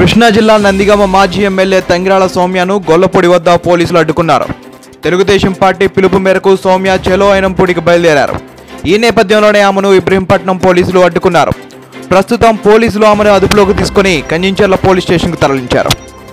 కృష్ణా జిల్లా నందిగామ మాజీ ఎమ్మెల్యే తంగిరాల సౌమ్యను గొల్లపొడి వద్ద పోలీసులు అడ్డుకున్నారు తెలుగుదేశం పార్టీ పిలుపు మేరకు సౌమ్య చెలో అయినంపూడికి బయలుదేరారు ఈ నేపథ్యంలోనే ఆమెను ఇబ్రహీంపట్నం పోలీసులు అడ్డుకున్నారు ప్రస్తుతం పోలీసులు ఆమెను అదుపులోకి తీసుకుని కంచించర్ల పోలీస్ స్టేషన్కు తరలించారు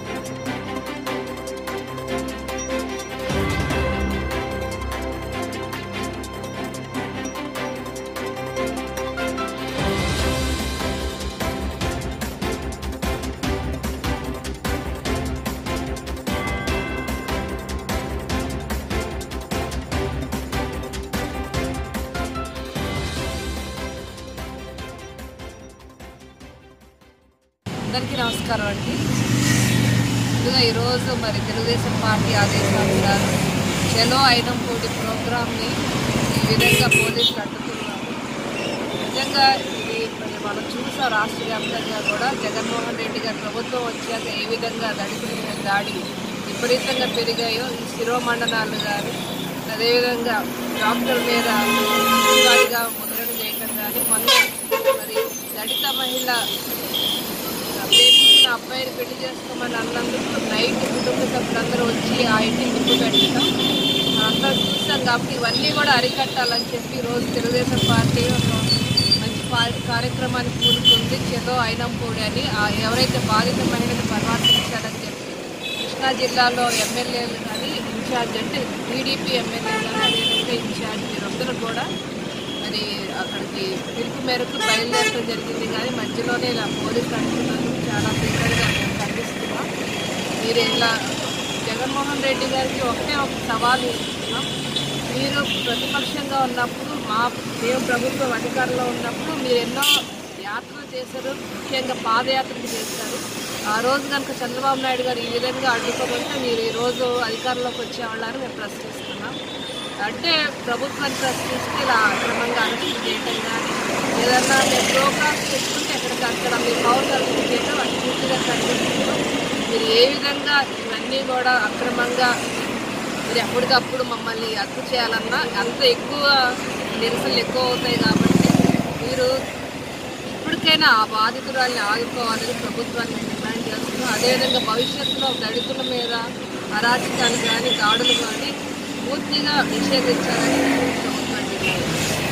అందరికీ నమస్కారం అండి ముందుగా ఈరోజు మరి తెలుగుదేశం పార్టీ ఆదేశానుసారం చలో అయినంపూడి ప్రోగ్రామ్ని ఈ విధంగా పోలీసులు అడ్డుకున్నారు నిజంగా ఇది మరి మనం చూసాం రాష్ట్ర వ్యాప్తంగా కూడా జగన్మోహన్ రెడ్డి గారి ప్రభుత్వం వచ్చాక ఏ విధంగా దళితుల మీద దాడి విపరీతంగా పెరిగాయో ఈ శిరోమండనాలు కానీ అదేవిధంగా డాక్టర్ మీద వారిగా ముద్రణ చేయటం కానీ మొన్న మరి దళిత మహిళ ప్రేమించిన అబ్బాయిని పెళ్లి చేసుకోమని అన్నందుకు నైట్ కుటుంబ సభ్యులందరూ వచ్చి ఆ ఇంటిని నిప్పు పెట్టడం మనందరం చూస్తాం కాబట్టి ఇవన్నీ కూడా అరికట్టాలని చెప్పి ఈరోజు తెలుగుదేశం పార్టీ ఒక మంచి పా- కార్యక్రమానికి పూనుకుంది చెలో అయినంపూడి అని ఆ ఎవరైతే బాధిత మహిళను పరామర్శించాలని చెప్పి కృష్ణా జిల్లాలో ఎమ్మెల్యేలు కానీ ఇన్ఛార్జ్ అంటే టీడీపీ ఎమ్మెల్యేలు కానీ అదేవిధంగా ఇన్ఛార్జ్ వీరందరూ కూడా మరి అక్కడికి పిలుపు మేరకు బయలుదేరడం జరిగింది కానీ మధ్యలోనే ఇలా పోలీసులు అంటున్నారు చాలా తీవ్రంగా మేము ఖండిస్తున్నాం మీరు ఇలా జగన్మోహన్ రెడ్డి గారికి ఒకటే ఒక సవాలు ఇస్తున్నాం మీరు ప్రతిపక్షంగా ఉన్నప్పుడు మా మేము ప్రభుత్వం అధికారంలో ఉన్నప్పుడు మీరు ఎన్నో యాత్రలు చేశారు ముఖ్యంగా పాదయాత్రలు చేశారు ఆ రోజు కనుక చంద్రబాబు నాయుడు గారు ఈ విధంగా అడ్డుకోబోతే మీరు ఈ రోజు అధికారంలోకి వచ్చేవాళ్ళని మేము ప్రశ్నిస్తున్నాం అంటే ప్రభుత్వాన్ని ప్రశ్నిస్తే ఇలా అక్రమంగా అరెస్ట్ చేయటం కానీ ఏదన్నా మేము ప్రోగ్రామ్స్ పెట్టుకుంటే ఎక్కడికి అక్కడ మీ పౌరులు అరెస్ట్ చేయడం అది పూర్తిగా ఖండిస్తున్నాం మీరు ఏ విధంగా ఇవన్నీ కూడా అక్రమంగా మీరు ఎప్పటికప్పుడు మమ్మల్ని అదుపు చేయాలన్నా అంత ఎక్కువ నిరసనలు ఎక్కువ అవుతాయి కాబట్టి మీరు ఇప్పటికైనా ఆ బాధితురాల్ని ఆదుకోవాలని ప్రభుత్వాన్ని మేము డిమాండ్ చేస్తున్నాం అదేవిధంగా భవిష్యత్తులో దళితుల మీద అరాచకాలు కానీ దాడులు కానీ పూర్తిగా నిషేధించాలని ప్రభుత్వాన్ని డిమాండ్ చేస్తున్నాం